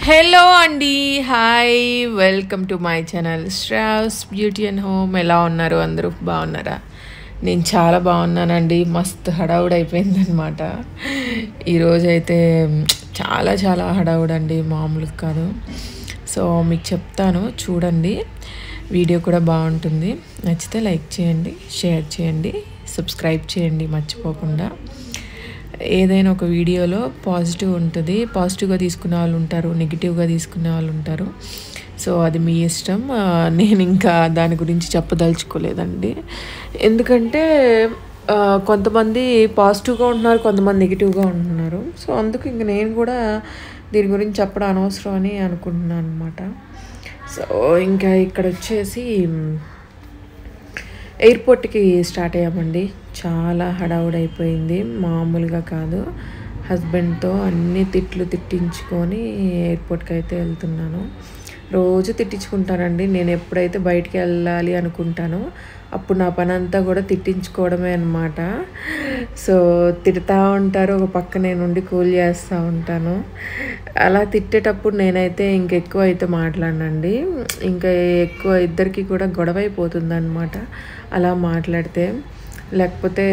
hello అండి hi welcome to my channel Straws Beauty and Home ఎలా ఉన్నారు అందరూ బాగున్నారా నేను చాలా బాగున్నానండి మస్తు హడావుడి అయిపోయిందనమాట ఈరోజు అయితే చాలా చాలా హడావుడండి మామూలుగా కాదు సో మీకు చెప్తాను చూడండి వీడియో కూడా బాగుంటుంది నచ్చితే లైక్ చేయండి షేర్ చేయండి సబ్స్క్రైబ్ చేయండి మర్చిపోకుండా ఏదైనా ఒక వీడియోలో పాజిటివ్ ఉంటుంది పాజిటివ్గా తీసుకునే వాళ్ళు ఉంటారు నెగిటివ్గా తీసుకునే వాళ్ళు ఉంటారు సో అది మీ ఇష్టం ఆ, నేను ఇంకా దాని గురించి చెప్పదలుచుకోలేదండి ఎందుకంటే ఆ, కొంతమంది పాజిటివ్గా ఉంటున్నారు కొంతమంది నెగిటివ్గా ఉంటున్నారు సో అందుకు ఇంక నేను కూడా దీని గురించి చెప్పడం అనవసరం అని అనుకుంటున్నాను అనమాట సో ఇంకా ఇక్కడ వచ్చేసి ఎయిర్పోర్ట్కి స్టార్ట్ అయ్యామండి చాలా హడావుడైపోయింది మామూలుగా కాదు హస్బెండ్తో అన్ని తిట్లు తిట్టించుకొని ఎయిర్పోర్ట్కి అయితే వెళ్తున్నాను రోజు తిట్టించుకుంటానండి నేను ఎప్పుడైతే బయటికి వెళ్ళాలి అనుకుంటానో అప్పుడు నా పని అంతా కూడా తిట్టించుకోవడమే అనమాట సో తిడతా ఉంటారు ఒక పక్క నేను ఉండి కూల్ చేస్తూ ఉంటాను అలా తిట్టేటప్పుడు నేనైతే ఇంకెక్కువ అయితే మాట్లాడనండి ఇంకా ఎక్కువ ఇద్దరికి కూడా గొడవ అయిపోతుంది అనమాట అలా మాట్లాడితే లేకపోతే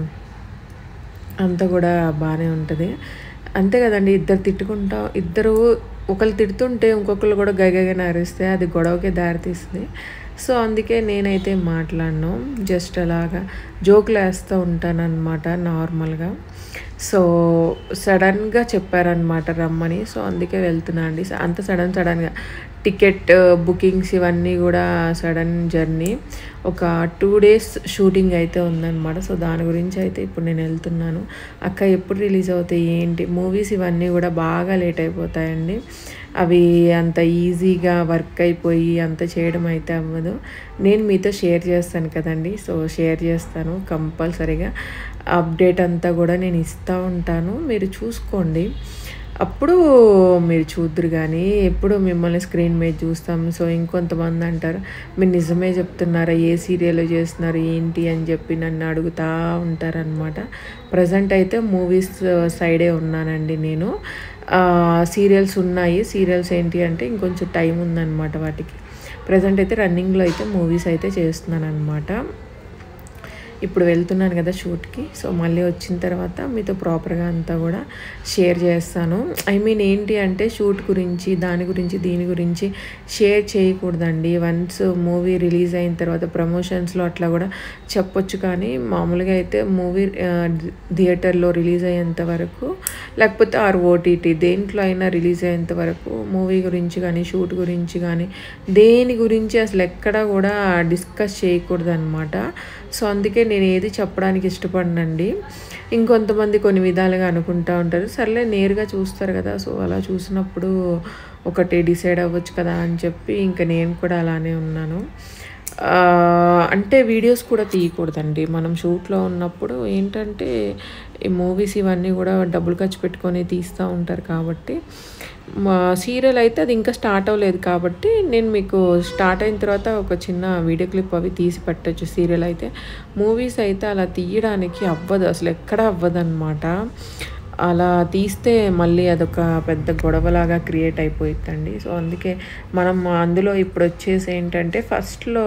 అంతా కూడా బాగానే ఉంటుంది అంతే కదండి ఇద్దరు తిట్టుకుంటా ఇద్దరు ఒకరు తిడుతుంటే ఇంకొకరు కూడా గగగా అరిస్తే అది గొడవకే దారితీస్తుంది సో అందుకే నేనైతే మాట్లాడను జస్ట్ అలాగా జోకులు వేస్తూ ఉంటానన్నమాట నార్మల్గా సో సడన్గా చెప్పారనమాట రమ్మని సో అందుకే వెళ్తున్నా అండి అంత సడన్ సడన్గా టికెట్ బుకింగ్స్ ఇవన్నీ కూడా సడన్ జర్నీ ఒక టూ డేస్ షూటింగ్ అయితే ఉందన్నమాట సో దాని గురించి అయితే ఇప్పుడు నేను వెళ్తున్నాను అక్క ఎప్పుడు రిలీజ్ అవుతాయి ఏంటి మూవీస్ ఇవన్నీ కూడా బాగా లేట్ అయిపోతాయండి అవి అంత ఈజీగా వర్క్ అయిపోయి అంత చేయడం అయితే అవ్వదు నేను మీతో షేర్ చేస్తాను కదండి సో షేర్ చేస్తాను కంపల్సరీగా అప్డేట్ అంతా కూడా నేను ఇస్తూ ఉంటాను మీరు చూసుకోండి అప్పుడు మీరు చూద్దరు కానీ ఎప్పుడు మిమ్మల్ని స్క్రీన్ మీద చూస్తాం సో ఇంకొంతమంది అంటారు మీరు నిజమే చెప్తున్నారా ఏ సీరియల్ చేస్తున్నారు ఏంటి అని చెప్పి నన్ను అడుగుతూ ఉంటారనమాట ప్రజెంట్ అయితే మూవీస్ సైడే ఉన్నానండి నేను సీరియల్స్ ఉన్నాయి సీరియల్స్ ఏంటి అంటే ఇంకొంచెం టైం ఉందన్నమాట వాటికి ప్రజెంట్ అయితే రన్నింగ్లో అయితే మూవీస్ అయితే చేస్తున్నాను అనమాట ఇప్పుడు వెళ్తున్నాను కదా షూట్కి సో మళ్ళీ వచ్చిన తర్వాత మీతో ప్రాపర్గా అంతా కూడా షేర్ చేస్తాను ఐ మీన్ ఏంటి అంటే షూట్ గురించి దాని గురించి దీని గురించి షేర్ చేయకూడదండి వన్స్ మూవీ రిలీజ్ అయిన తర్వాత ప్రమోషన్స్లో అట్లా కూడా చెప్పొచ్చు కానీ మామూలుగా అయితే మూవీ థియేటర్లో రిలీజ్ అయ్యేంత వరకు లేకపోతే ఆర్ ఓటీటీ దేంట్లో అయినా రిలీజ్ అయ్యేంత వరకు మూవీ గురించి కానీ షూట్ గురించి కానీ దేని గురించి అసలు ఎక్కడా కూడా డిస్కస్ చేయకూడదు అనమాట సో అందుకే నేను ఏది చెప్పడానికి ఇష్టపడనండి ఇంకొంతమంది కొన్ని విధాలుగా అనుకుంటా ఉంటారు సర్లే నేరుగా చూస్తారు కదా సో అలా చూసినప్పుడు ఒకటి డిసైడ్ అవ్వచ్చు కదా అని చెప్పి ఇంకా నేను కూడా అలానే ఉన్నాను ఆ, అంటే వీడియోస్ కూడా తీయకూడదండి మనం షూట్లో ఉన్నప్పుడు ఏంటంటే ఈ మూవీస్ ఇవన్నీ కూడా డబ్బులు ఖర్చు పెట్టుకొని తీస్తూ ఉంటారు కాబట్టి మా సీరియల్ అయితే అది ఇంకా స్టార్ట్ అవ్వలేదు కాబట్టి నేను మీకు స్టార్ట్ అయిన తర్వాత ఒక చిన్న వీడియో క్లిప్ అవి తీసి పెట్టచ్చు సీరియల్ అయితే మూవీస్ అయితే అలా తీయడానికి అవ్వదు అసలు ఎక్కడ అవ్వదన్నమాట అలా తీస్తే మళ్ళీ అదొక పెద్ద గొడవలాగా క్రియేట్ అయిపోయిద్దండి సో అందుకే మనం అందులో ఇప్పుడు వచ్చేసి ఏంటంటే ఫస్ట్లో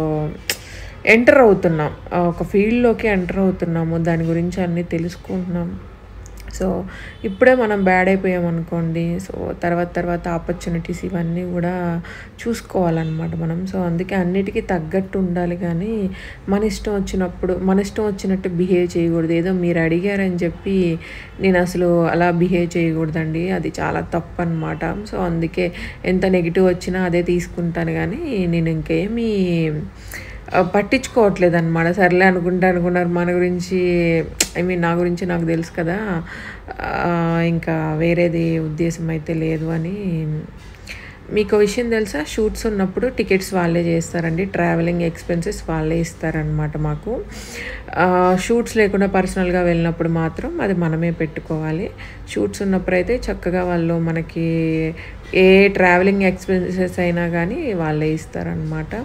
ఎంటర్ అవుతున్నాం ఆ ఒక ఫీల్డ్లోకి ఎంటర్ అవుతున్నాము దాని గురించి అన్నీ తెలుసుకుంటున్నాం సో ఇప్పుడే మనం బ్యాడ్ అయిపోయాం అనుకోండి సో తర్వాత తర్వాత ఆపర్చునిటీస్ ఇవన్నీ కూడా చూసుకోవాలన్నమాట మనం సో అందుకే అన్నిటికీ తగ్గట్టు ఉండాలి కానీ మన ఇష్టం వచ్చినప్పుడు మన ఇష్టం వచ్చినట్టు బిహేవ్ చేయకూడదు ఏదో మీరు అడిగారని చెప్పి నేను అసలు అలా బిహేవ్ చేయకూడదండి అది చాలా తప్పు అనమాట సో అందుకే ఎంత నెగిటివ్ వచ్చినా అదే తీసుకుంటాను కానీ నేను ఇంకేమీ ఆ, పట్టించుకోవట్లేదు అనమాట సర్లే అనుకుంటా అనుకున్నారు మన గురించి ఐ మీన్ నా గురించి నాకు తెలుసు కదా ఆ, ఇంకా వేరేది ఉద్దేశం అయితే లేదు అని మీకు ఒక విషయం తెలుసా షూట్స్ ఉన్నప్పుడు టికెట్స్ వాళ్ళే చేస్తారండి ట్రావెలింగ్ ఎక్స్పెన్సెస్ వాళ్ళే ఇస్తారనమాట మాకు ఆ, షూట్స్ లేకుండా పర్సనల్గా వెళ్ళినప్పుడు మాత్రం అది మనమే పెట్టుకోవాలి షూట్స్ ఉన్నప్పుడు అయితే చక్కగా వాళ్ళు మనకి ఏ ట్రావెలింగ్ ఎక్స్పెన్సెస్ అయినా కానీ వాళ్ళే ఇస్తారనమాట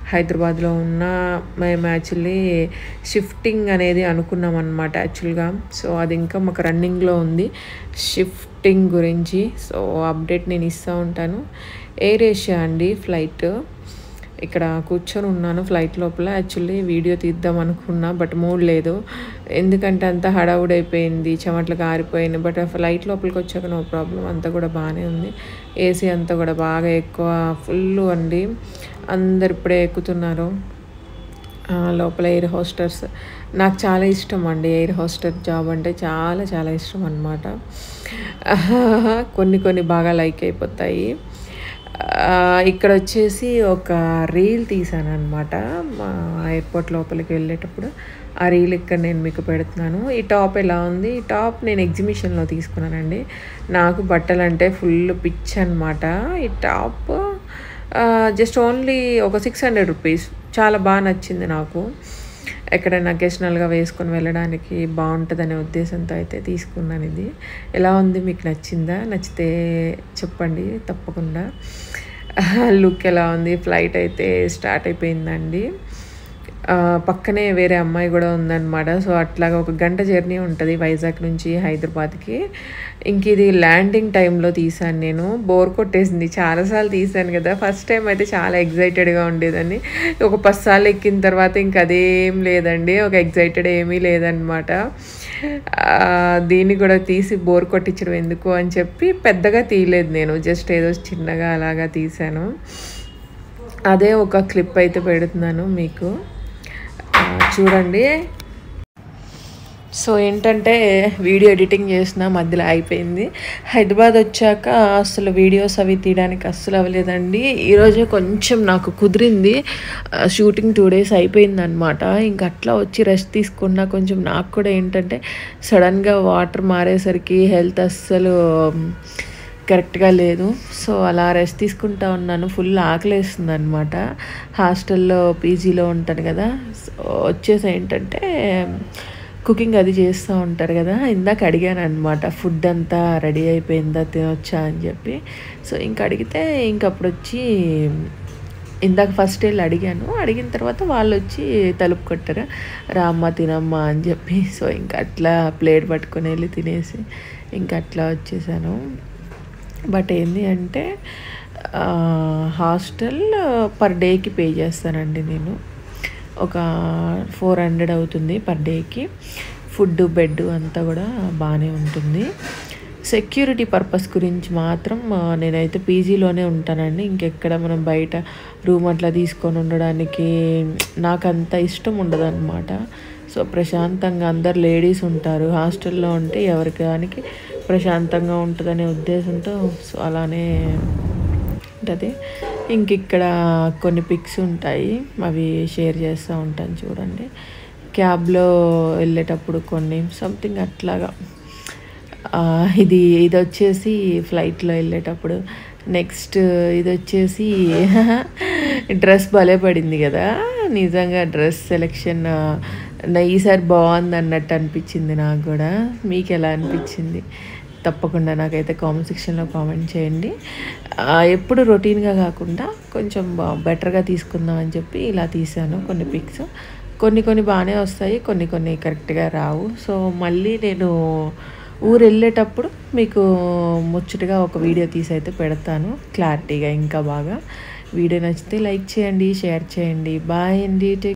హైదరాబాద్లో ఉన్న మేము యాక్చువల్లీ షిఫ్టింగ్ అనేది అనుకున్నాం అనమాట యాక్చువల్గా సో అది ఇంకా మాకు రన్నింగ్లో ఉంది షిఫ్టింగ్ గురించి సో అప్డేట్ నేను ఇస్తూ ఉంటాను ఎయిర్ ఏషియా అండి ఫ్లైట్ ఇక్కడ కూర్చొని ఉన్నాను ఫ్లైట్ లోపల యాక్చువల్లీ వీడియో తీద్దాం అనుకున్నా బట్ మూడ్ లేదు ఎందుకంటే అంత హడావుడైపోయింది చెమట్లు కారిపోయింది బట్ ఆ ఫ్లైట్ లోపలికి వచ్చాక నో ప్రాబ్లం అంతా కూడా బాగానే ఉంది ఏసీ అంతా కూడా బాగా ఎక్కువ ఫుల్ అండి అందరు ఇప్పుడే ఎక్కుతున్నారు ఆ, లోపల ఎయిర్ హోస్టర్స్ నాకు చాలా ఇష్టం అండి ఎయిర్ హోస్టర్ జాబ్ అంటే చాలా చాలా ఇష్టం అనమాట కొన్ని కొన్ని బాగా లైక్ అయిపోతాయి ఆ, ఇక్కడ వచ్చేసి ఒక రీల్ తీసాను అనమాట మా ఎయిర్పోర్ట్ లోపలికి వెళ్ళేటప్పుడు ఆ రీల్ ఇక్కడ నేను మీకు పెడుతున్నాను ఈ టాప్ ఎలా ఉంది ఈ టాప్ నేను ఎగ్జిబిషన్లో తీసుకున్నానండి నాకు బట్టలు అంటే ఫుల్ పిచ్ అనమాట ఈ టాప్ జస్ట్ ఓన్లీ ఒక సిక్స్ హండ్రెడ్ రూపీస్ చాలా బాగా నచ్చింది నాకు ఎక్కడైనా అకేషనల్గా వేసుకొని వెళ్ళడానికి బాగుంటుందనే ఉద్దేశంతో అయితే తీసుకున్నాను ఇది ఎలా ఉంది మీకు నచ్చిందా నచ్చితే చెప్పండి తప్పకుండా లుక్ ఎలా ఉంది ఫ్లైట్ అయితే స్టార్ట్ అయిపోయిందండి ఆ, పక్కనే వేరే అమ్మాయి కూడా ఉందన్నమాట సో అట్లాగా ఒక గంట జర్నీ ఉంటుంది వైజాగ్ నుంచి హైదరాబాద్కి ఇంక ఇది ల్యాండింగ్ టైంలో తీసాను నేను బోర్ కొట్టేసింది చాలాసార్లు తీసాను కదా ఫస్ట్ టైం అయితే చాలా ఎగ్జైటెడ్గా ఉండేదాన్ని ఒక పది సార్లు ఎక్కిన తర్వాత ఇంక అదేం లేదండి ఒక ఎగ్జైటెడ్ ఏమీ లేదనమాట ఆ, దీన్ని కూడా తీసి బోర్ కొట్టించడం ఎందుకు అని చెప్పి పెద్దగా తీయలేదు నేను జస్ట్ ఏదో చిన్నగా అలాగా తీసాను అదే ఒక క్లిప్ అయితే పెడుతున్నాను మీకు ఆ, చూడండి సో ఏంటంటే వీడియో ఎడిటింగ్ చేసిన మధ్యలో అయిపోయింది హైదరాబాద్ వచ్చాక అసలు వీడియోస్ అవి తీయడానికి అస్సలు అవ్వలేదండి ఈరోజే కొంచెం నాకు కుదిరింది ఆ, షూటింగ్ టూ డేస్ అయిపోయింది అనమాట ఇంక అట్లా వచ్చి రెస్ట్ తీసుకున్నా కొంచెం నాకు కూడా ఏంటంటే సడన్గా వాటర్ మారేసరికి హెల్త్ అస్సలు కరెక్ట్గా లేదు సో అలా రెస్ట్ తీసుకుంటా ఉన్నాను ఫుల్ ఆకలేస్తుంది అనమాట హాస్టల్లో పీజీలో ఉంటాను కదా సో వచ్చేసి ఏంటంటే కుకింగ్ అది చేస్తూ ఉంటారు కదా ఇందాక అడిగాను అనమాట ఫుడ్ అంతా రెడీ అయిపోయిందా తినొచ్చా అని చెప్పి సో ఇంక అడిగితే ఇంక అప్పుడు వచ్చి ఇందాక ఫస్ట్ వెళ్ళి అడిగాను అడిగిన తర్వాత వాళ్ళు వచ్చి తలుపు కొట్టారు రామ్మ తినమ్మా అని చెప్పి సో ఇంకా అట్లా ప్లేట్ పట్టుకొని వెళ్ళి తినేసి ఇంకా అట్లా వచ్చేసాను బట్ ఏంది అంటే ఆ, హాస్టల్ పర్ డేకి పే చేస్తానండి నేను ఒక ఫోర్ హండ్రెడ్ అవుతుంది పర్ డేకి ఫుడ్ బెడ్ అంతా కూడా బాగానే ఉంటుంది సెక్యూరిటీ పర్పస్ గురించి మాత్రం ఆ, నేనైతే పీజీలోనే ఉంటానండి ఇంకెక్కడ మనం బయట రూమ్ అట్లా తీసుకొని ఉండడానికి నాకు అంత ఇష్టం ఉండదు సో ప్రశాంతంగా అందరు లేడీస్ ఉంటారు హాస్టల్లో ఉంటే ఎవరికి దానికి ప్రశాంతంగా ఉంటుందనే ఉద్దేశంతో సో అలానే ఉంటుంది ఇంక ఇక్కడ కొన్ని పిక్స్ ఉంటాయి అవి షేర్ చేస్తూ ఉంటాను చూడండి క్యాబ్లో వెళ్ళేటప్పుడు కొన్ని సంథింగ్ అట్లాగా ఆ, ఇది ఇది వచ్చేసి ఫ్లైట్లో వెళ్ళేటప్పుడు నెక్స్ట్ ఇది వచ్చేసి డ్రెస్ భలే పడింది కదా నిజంగా డ్రెస్ సెలెక్షన్ నా ఈసారి బాగుంది అన్నట్టు అనిపించింది నాకు కూడా మీకు ఎలా అనిపించింది తప్పకుండా నాకైతే కామెంట్ సెక్షన్లో కామెంట్ చేయండి ఆ, ఎప్పుడు రొటీన్గా కాకుండా కొంచెం బెటర్గా తీసుకుందాం అని చెప్పి ఇలా తీసాను కొన్ని పిక్స్ కొన్ని కొన్ని బాగానే వస్తాయి కొన్ని కొన్ని కరెక్ట్గా రావు సో మళ్ళీ నేను ఊరు వెళ్ళేటప్పుడు మీకు ముచ్చటగా ఒక వీడియో తీసి అయితే పెడతాను క్లారిటీగా ఇంకా బాగా వీడియో నచ్చితే లైక్ చేయండి షేర్ చేయండి బాయ్ అండి టేక్